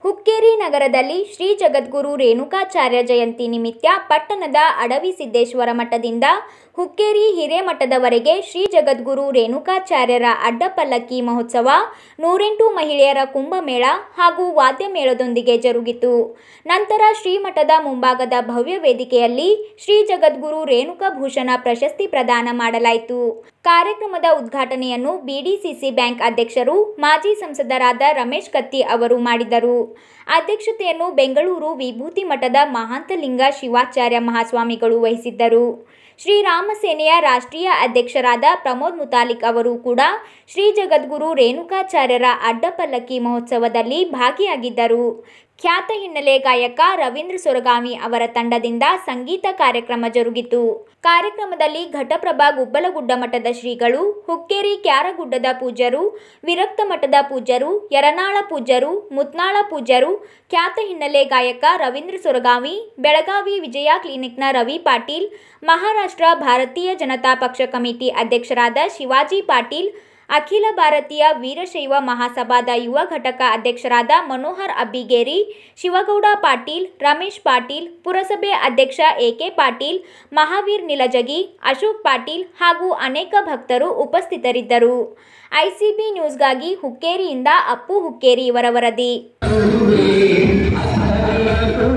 ಹುಕ್ಕೇರಿ ನಗರದಲ್ಲಿ ಶ್ರೀ ಜಗದ್ಗುರು ರೇಣುಕಾಚಾರ್ಯ ಜಯಂತಿ ನಿಮಿತ್ತ ಪಟ್ಟಣದ ಅಡವಿ ಸಿದ್ದೇಶ್ವರ ಮಠದಿಂದ ಹುಕ್ಕೇರಿ ಹಿರೇಮಠದವರೆಗೆ ಶ್ರೀ ಜಗದ್ಗುರು ರೇಣುಕಾಚಾರ್ಯರ ಅಡ್ಡಪಲ್ಲಕ್ಕಿ ಮಹೋತ್ಸವ ನೂರೆಂಟು ಮಹಿಳೆಯರ ಕುಂಭಮೇಳ ಹಾಗೂ ವಾದ್ಯಮೇಳದೊಂದಿಗೆ ಜರುಗಿತು ನಂತರ ಶ್ರೀಮಠದ ಮುಂಭಾಗದ ಭವ್ಯ ವೇದಿಕೆಯಲ್ಲಿ ಶ್ರೀ ಜಗದ್ಗುರು ರೇಣುಕಭೂಷಣ ಪ್ರಶಸ್ತಿ ಪ್ರದಾನ ಮಾಡಲಾಯಿತು ಕಾರ್ಯಕ್ರಮದ ಉದ್ಘಾಟನೆಯನ್ನು ಬಿಡಿಸಿಸಿ ಬ್ಯಾಂಕ್ ಅಧ್ಯಕ್ಷರು ಮಾಜಿ ಸಂಸದರಾದ ರಮೇಶ್ ಕತ್ತಿ ಅವರು ಮಾಡಿದರು ಅಧ್ಯಕ್ಷತೆಯನ್ನು ಬೆಂಗಳೂರು ವಿಭೂತಿ ಮಠದ ಮಹಾಂತಲಿಂಗ ಶಿವಾಚಾರ್ಯ ಮಹಾಸ್ವಾಮಿಗಳು ವಹಿಸಿದ್ದರು ಶ್ರೀರಾಮ ಸೇನೆಯ ರಾಷ್ಟ್ರೀಯ ಅಧ್ಯಕ್ಷರಾದ ಪ್ರಮೋದ್ ಮುತಾಲಿಕ್ ಅವರು ಕೂಡ ಶ್ರೀ ಜಗದ್ಗುರು ರೇಣುಕಾಚಾರ್ಯರ ಅಡ್ಡಪಲ್ಲಕ್ಕಿ ಮಹೋತ್ಸವದಲ್ಲಿ ಭಾಗಿಯಾಗಿದ್ದರು ಖ್ಯಾತ ಹಿನ್ನೆಲೆ ಗಾಯಕ ರವೀಂದ್ರ ಸೊರಗಾಮಿ ಅವರ ತಂಡದಿಂದ ಸಂಗೀತ ಕಾರ್ಯಕ್ರಮ ಜರುಗಿತು ಕಾರ್ಯಕ್ರಮದಲ್ಲಿ ಘಟಪ್ರಭಾ ಗುಬ್ಬಲಗುಡ್ಡ ಮಠದ ಶ್ರೀಗಳು ಹುಕ್ಕೇರಿ ಕ್ಯಾರಗುಡ್ಡದ ಪೂಜ್ಯರು ವಿರಕ್ತ ಮಠದ ಪೂಜ್ಯರು ಯರನಾಳ ಪೂಜ್ಯರು ಮುತ್ನಾಳ ಪೂಜ್ಯರು ಖ್ಯಾತ ಹಿನ್ನೆಲೆ ಗಾಯಕ ರವೀಂದ್ರ ಸೊರಗಾವಿ ಬೆಳಗಾವಿ ವಿಜಯ ಕ್ಲಿನಿಕ್ನ ರವಿ ಪಾಟೀಲ್ ಮಹಾರಾಷ್ಟ್ರ ಭಾರತೀಯ ಜನತಾ ಪಕ್ಷ ಕಮಿಟಿ ಅಧ್ಯಕ್ಷರಾದ ಶಿವಾಜಿ ಪಾಟೀಲ್ ಅಖಿಲ ಭಾರತೀಯ ವೀರಶೈವ ಮಹಾಸಭಾದ ಯುವ ಘಟಕ ಅಧ್ಯಕ್ಷರಾದ ಮನೋಹರ್ ಅಬ್ಬಿಗೇರಿ ಶಿವಗೌಡ ಪಾಟೀಲ್ ರಮೇಶ್ ಪಾಟೀಲ್ ಪುರಸಭೆ ಅಧ್ಯಕ್ಷ ಎಕೆ ಪಾಟೀಲ್ ಮಹಾವೀರ್ ನಿಲಜಗಿ ಅಶೋಕ್ ಪಾಟೀಲ್ ಹಾಗೂ ಅನೇಕ ಭಕ್ತರು ಉಪಸ್ಥಿತರಿದ್ದರು ಐಸಿಬಿ ನ್ಯೂಸ್ಗಾಗಿ ಹುಕ್ಕೇರಿಯಿಂದ ಅಪ್ಪು ಹುಕ್ಕೇರಿ ಇವರ ವರದಿ ಿ